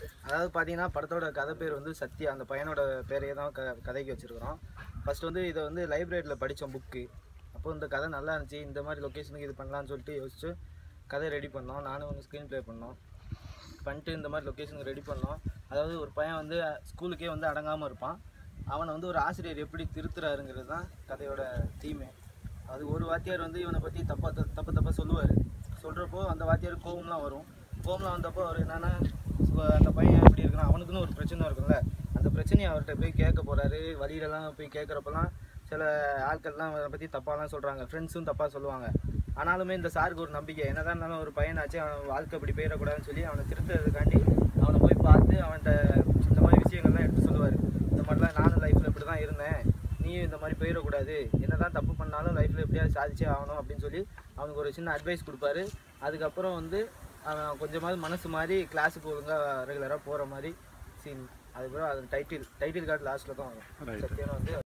அதாவது பார்த்தீங்கன்னா படத்தோட கதை பேர் வந்து சத்யா அந்த பையனோட பேரையே தான் க கதைக்கு வச்சுருக்கிறோம் ஃபர்ஸ்ட் வந்து இதை வந்து லைப்ரரியில் படித்தோம் புக்கு அப்போ இந்த கதை நல்லா இருந்துச்சு இந்த மாதிரி லொக்கேஷனுக்கு இது பண்ணலாம்னு சொல்லிட்டு யோசிச்சு கதை ரெடி பண்ணோம் நானும் வந்து ஸ்க்ரீன் ப்ளே பண்ணோம் பண்ணிட்டு இந்த மாதிரி லொக்கேஷனுக்கு ரெடி பண்ணோம் அதாவது ஒரு பையன் வந்து ஸ்கூலுக்கே வந்து அடங்காமல் இருப்பான் அவனை வந்து ஒரு ஆசிரியர் எப்படி திருத்துறாருங்கிறது தான் கதையோட தீமே அது ஒரு வாத்தியார் வந்து இவனை பற்றி தப்பாக தப்பு தப்பாக சொல்லுவார் சொல்கிறப்போ அந்த வாத்தியார் கோவம்லாம் வரும் கோவம்லாம் வந்தப்போ அவர் என்னன்னா "சு- அந்த பையன் எப்படி இருக்கான் அவனுக்குன்னு ஒரு பிரச்சனை இருக்கும்ல அந்த பிரச்சனையை அவர்கிட்ட போய் கேட்க போகிறாரு வழியிலலாம் போய் கேட்குறப்பெல்லாம் சில ஆட்கள்லாம் அவனை பற்றி தப்பாலாம் சொல்கிறாங்க ஃப்ரெண்ட்ஸும் தப்பாக சொல்லுவாங்க ஆனாலுமே இந்த சாருக்கு ஒரு நம்பிக்கை என்னதான் இருந்தாலும் ஒரு பையனாச்சு அவன் வாழ்க்கை இப்படி போயிடக்கூடாதுன்னு சொல்லி அவனை திருத்துறதுக்காண்டி அவனை போய் பார்த்து அவன்கிட்ட இந்த மாதிரி விஷயங்கள்லாம் எடுத்து சொல்லுவார் இந்த மாதிரிலாம் நானும் லைஃப்பில் இப்படி தான் இருந்தேன் நீயும் இந்த மாதிரி போயிடக்கூடாது என்னதான் தப்பு பண்ணாலும் லைஃப்பில் எப்படியாவது சாதிச்சே ஆகணும் அப்படின்னு சொல்லி அவனுக்கு ஒரு சின்ன அட்வைஸ் கொடுப்பாரு அதுக்கப்புறம் வந்து அவன் கொஞ்சமாவது மனசு மாதிரி கிளாஸுக்கு ஒழுங்காக ரெகுலராக போகிற மாதிரி சீன் அதுக்கப்புறம் அது டைட்டில் டைட்டில் கார்டு லாஸ்ட்டில் தான் வரும் Right. சத்தியான வந்து